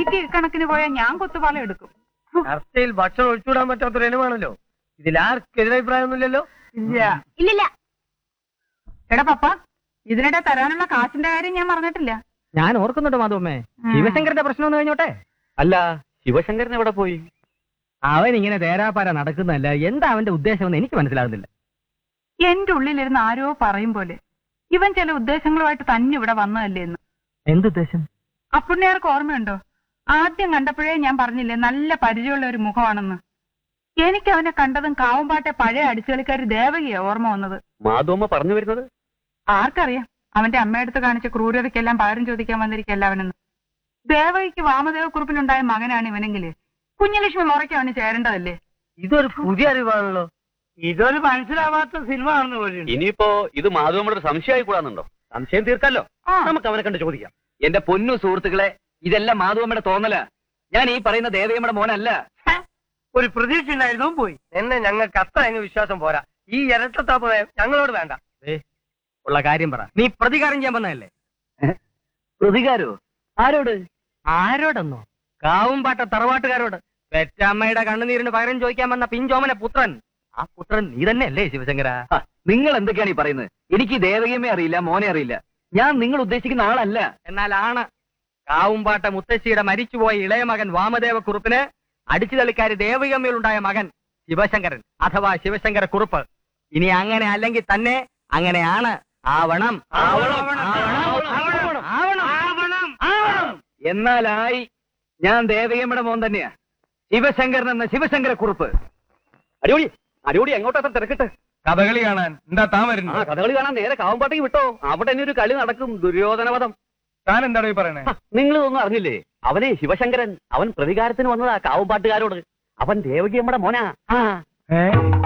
ചർച്ചയ്ക്ക് ഇക്കണക്കിന് പോയാൽ ഞാൻ കുത്തുപാല എടുക്കും ചർച്ചയിൽ ഭക്ഷണം ഒഴിച്ചുവിടാൻ പറ്റാത്തൊരു ഇനമാണല്ലോ ഇതിൽ ആർക്കും എതിരഭിപ്രായമൊന്നുമില്ലല്ലോ ഇല്ല ഇല്ലില്ല എടാ പപ്പ ഇതിനിടെ തരാനുള്ള കാശിന്റെ കാര്യം ഞാൻ പറഞ്ഞിട്ടില്ല ഞാൻ ഓർക്കുന്നുണ്ട് മാധവമ്മേ ഉം. ശിവശങ്കരന്റെ പ്രശ്നം ഒന്ന് കഴിഞ്ഞോട്ടെ അല്ല ശിവശങ്കരൻ എവിടെ പോയി അവൻ ഇങ്ങനെ തേരാപ്പാര നടക്കുന്നതല്ല എന്താ അവന്റെ ഉദ്ദേശമെന്ന് എനിക്ക് മനസ്സിലാകുന്നില്ല എന്റെ ഉള്ളിലിരുന്ന് ആരോ പറയും പോലെ ഇവൻ ചില ഉദ്ദേശങ്ങളുമായിട്ട് തന്നെ ഇവിടെ വന്നതല്ലേ എന്ന് എന്തുദ്ദേശം അപ്പുണ്ണിയാർക്ക് ഓർമ്മയുണ്ടോ ആദ്യം കണ്ടപ്പോഴേ ഞാൻ പറഞ്ഞില്ലേ നല്ല പരിചയമുള്ള ഒരു മുഖമാണെന്ന് എനിക്ക് അവനെ കണ്ടതും കാവുംപാട്ടെ പഴയ അടിച്ചുകളിക്കാരി ദേവകിയാ ഓർമ്മ വന്നത് മാധവമ്മ പറഞ്ഞു വരുന്നത് ആർക്കറിയാം അവന്റെ അമ്മയടുത്ത് കാണിച്ച ക്രൂരതയ്ക്കെല്ലാം പകരം ചോദിക്കാൻ വന്നിരിക്കല്ല അവനെന്ന് ദേവകിക്ക് വാമദേവക്കുറിപ്പിനുണ്ടായ മകനാണ് ഇവനെങ്കില് കുഞ്ഞലക്ഷ്മി മുറയ്ക്ക് അവന് ചേരേണ്ടതല്ലേ ഇതൊരു പുതിയ അറിവാണല്ലോ ഇതൊരു മനസ്സിലാവാത്ത സിനിമ ആണെന്ന് പോലും ഇനിയിപ്പോ ഇത് മാധവമ്മയുടെ ഒരു സംശയമായി കൂടാന്നുണ്ടോ സംശയം തീർക്കല്ലോ ആ നമുക്ക് അവനെ കണ്ട് ചോദിക്കാം എന്റെ പൊന്നു സുഹൃത്തുക്കളെ ഇതെല്ലാം മാധവമ്മയുടെ തോന്നല ഞാൻ ഈ പറയുന്ന ദേവയമ്മയുടെ മോനല്ല ഒരു പ്രതീക്ഷ ഉണ്ടായിരുന്നു പോയി എന്നെ ഞങ്ങൾക്ക് അത്ര അങ്ങ് വിശ്വാസം പോരാ ഈ ഇരട്ടത്താപ്പ് ഞങ്ങളോട് വേണ്ട ഉള്ള കാര്യം പറ നീ പ്രതികാരം ചെയ്യാൻ വന്നതല്ലേ പ്രതികാരോ ആരോട് ആരോടെന്നോ കാവുംപാട്ട തറവാട്ടുകാരോട് പെറ്റമ്മയുടെ കണ്ണുനീരിന് പകരം ചോദിക്കാൻ വന്ന പിഞ്ചോമന പുത്രൻ ആ പുത്രൻ നീ തന്നെയല്ലേ ശിവശങ്കര ഹ, നിങ്ങൾ എന്തൊക്കെയാണ് ഈ പറയുന്നത് എനിക്ക് ഈ ദേവകിയമ്മയെ അറിയില്ല മോനെ അറിയില്ല ഞാൻ നിങ്ങൾ ഉദ്ദേശിക്കുന്ന ആളല്ല എന്നാൽ ആണ് കാവുംപാട്ട മുത്തശ്ശിയുടെ മരിച്ചുപോയ ഇളയ മകൻ വാമദേവ കുറുപ്പിന് അടിച്ചു തളിക്കാരി ദേവികമ്മയിലുണ്ടായ മകൻ ശിവശങ്കരൻ അഥവാ ശിവശങ്കര കുറുപ്പ് ഇനി അങ്ങനെ അല്ലെങ്കിൽ തന്നെ അങ്ങനെയാണ് ആവണം ആവണം ആവണം ആവണം ആവണം എന്നാലായി ഞാൻ ദേവകിയമ്മയുടെ മോൻ തന്നെയാ ശിവശങ്കരൻ എന്ന ശിവശങ്കര കുറുപ്പ് അടിപൊളി അടിപൊളി എങ്ങോട്ടാ തിരക്കിട്ട് കഥകളി കാണാൻ എന്താ താൻ ആ വരുന്നത് കഥകളി കാണാൻ നേരെ കാവുംപാട്ടേക്ക് വിട്ടോ അവിടെ ഇനി ഒരു കളി നടക്കും ദുര്യോധനവധം താൻ എന്താണ് ഈ പറയണേ നിങ്ങൾ ഇതൊന്നും അറിഞ്ഞില്ലേ അവനെ ശിവശങ്കരൻ അവൻ പ്രതികാരത്തിന് വന്നതാ കാവുംപാട്ടുകാരോട് അവൻ ദേവകിയമ്മയുടെ മോനാ ആ ഏ